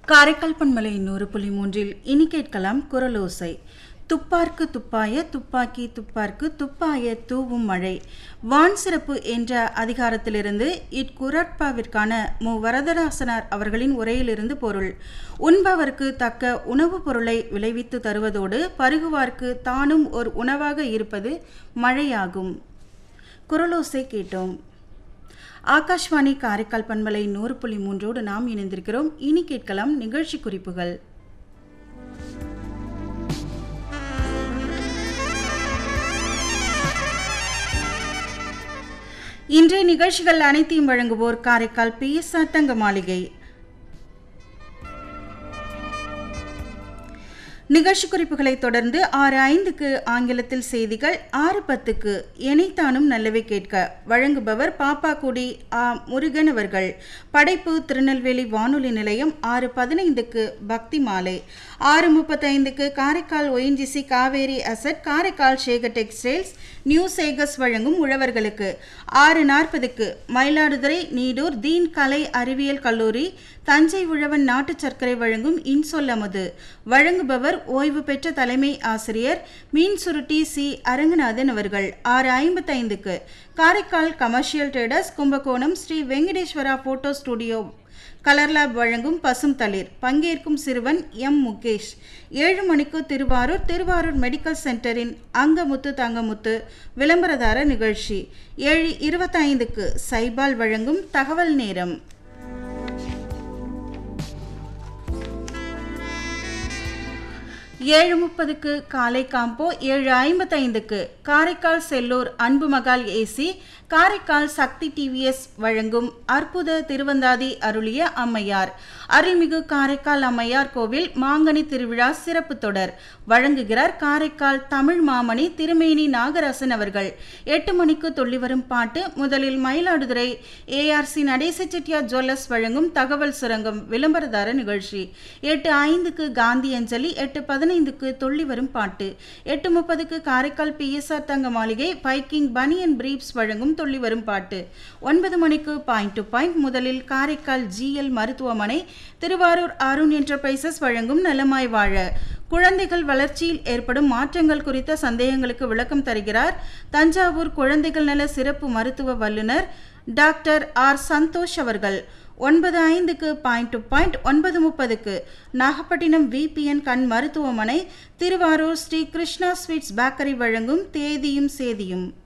காரைக்கால் பண்பலை நூறு புள்ளி மூன்றில் இனி கேட்கலாம் குரலோசை துப்பார்க்கு துப்பாய துப்பாக்கி துப்பார்க்கு துப்பாய தூவும் மழை வான் சிறப்பு என்ற அதிகாரத்திலிருந்து இக்குரட்பாவிற்கான மு வரதராசனார் அவர்களின் உரையிலிருந்து பொருள் உண்பவர்க்கு தக்க உணவுப் பொருளை விளைவித்து தருவதோடு பருகுவார்க்கு தானும் ஒரு உணவாக இருப்பது மழையாகும் குரலோசை கேட்டோம் ஆகாஷ்வாணி காரைக்கால் பண்பலை நூறு புள்ளி மூன்றோடு நாம் இணைந்திருக்கிறோம் இனி கேட்கலாம் நிகழ்ச்சி குறிப்புகள் இன்றைய நிகழ்ச்சிகள் அனைத்தையும் வழங்குவோர் காரைக்கால் பி எஸ் தங்க மாளிகை நிகழ்ச்சி குறிப்புகளை தொடர்ந்து ஆறு ஐந்துக்கு ஆங்கிலத்தில் செய்திகள் ஆறு பத்துக்கு எனைத்தானும் நல்லவை கேட்க வழங்குபவர் பாப்பாக்குடி ஆ முருகன் அவர்கள் படைப்பு திருநெல்வேலி வானொலி நிலையம் ஆறு பதினைந்துக்கு பக்தி மாலை ஆறு முப்பத்தைந்துக்கு Karaikal ONGC Cauvery asset Karaikal Sekar textiles new Sekars வழங்கும் உழவர்களுக்கு ஆறு நாற்பதுக்கு மயிலாடுதுறை நீடூர் தீன் கலை அறிவியல் கல்லூரி தஞ்சை உழவன் நாட்டு சர்க்கரை வழங்கும் இன்சொல்லமுது வழங்குபவர் ஓய்வு பெற்ற தலைமை ஆசிரியர் மீன் சுருட்டி சி அரங்கநாதன் அவர்கள் ஆறு ஐம்பத்தைந்துக்கு Karaikal commercial traders Kumbakonam Sri Venkateswara photo studio colour lab வழங்கும் பசும் தளிர் பங்கேற்கும் சிறுவன் எம் முகேஷ் ஏழு மணிக்கு திருவாரூர் திருவாரூர் மெடிக்கல் சென்டரின் அங்கமுத்து தங்கமுத்து விளம்பரதார நிகழ்ச்சி ஏழு இருபத்தைந்துக்கு சைபால் வழங்கும் தகவல் நேரம் ஏழு முப்பதுக்கு காலை காம்போ ஏழு ஐம்பத்தைந்துக்கு காரைக்கால் செல்லூர் அன்பு மகால் ஏசி காரைக்கால் சக்தி டிவிஎஸ் வழங்கும் அற்புத திருவந்தாதி அருளிய அம்மையார் அருள்மிகு காரைக்கால் அம்மையார் கோவில் மாங்கனி திருவிழா சிறப்பு தொடர் வழங்குகிறார் காரைக்கால் தமிழ் மாமணி திருமேனி நாகராசன் அவர்கள் எட்டு மணிக்கு தொள்ளி வரும் பாட்டு முதலில் மயிலாடுதுறை ஏஆர்சி நடேச செட்டியார் ஜுவல்லர்ஸ் வழங்கும் தகவல் சுரங்கம் விளம்பரதார நிகழ்ச்சி எட்டு ஐந்துக்கு காந்தி அஞ்சலி எட்டு பதினைந்துக்கு தொள்ளி வரும் பாட்டு எட்டு முப்பதுக்கு காரைக்கால் பிஎஸ்ஆர் தங்க மாளிகை பைக்கிங் பனியன் பிரீப்ஸ் வழங்கும் தொள்ளி வரும் பாட்டு ஒன்பது மணிக்கு பாயிண்ட் டு பாயிண்ட் முதலில் காரைக்கால் ஜிஎல் மருத்துவமனை திருவாரூர் அருண் என்டர்பிரைசஸ் வழங்கும் நலமாய் வாழ குழந்தைகள் வளர்ச்சியில் ஏற்படும் மாற்றங்கள் குறித்த சந்தேகங்களுக்கு விளக்கம் தருகிறார் தஞ்சாவூர் குழந்தைகள் நல சிறப்பு மருத்துவ வல்லுநர் டாக்டர் ஆர் சந்தோஷ் அவர்கள் ஒன்பது ஐந்துக்கு பாயிண்ட் டு பாயிண்ட் ஒன்பது முப்பதுக்கு நாகப்பட்டினம் விபிஎன் கண் மருத்துவமனை திருவாரூர் ஸ்ரீ கிருஷ்ணா ஸ்வீட்ஸ் பேக்கரி வழங்கும் தேதியும் சேதியும்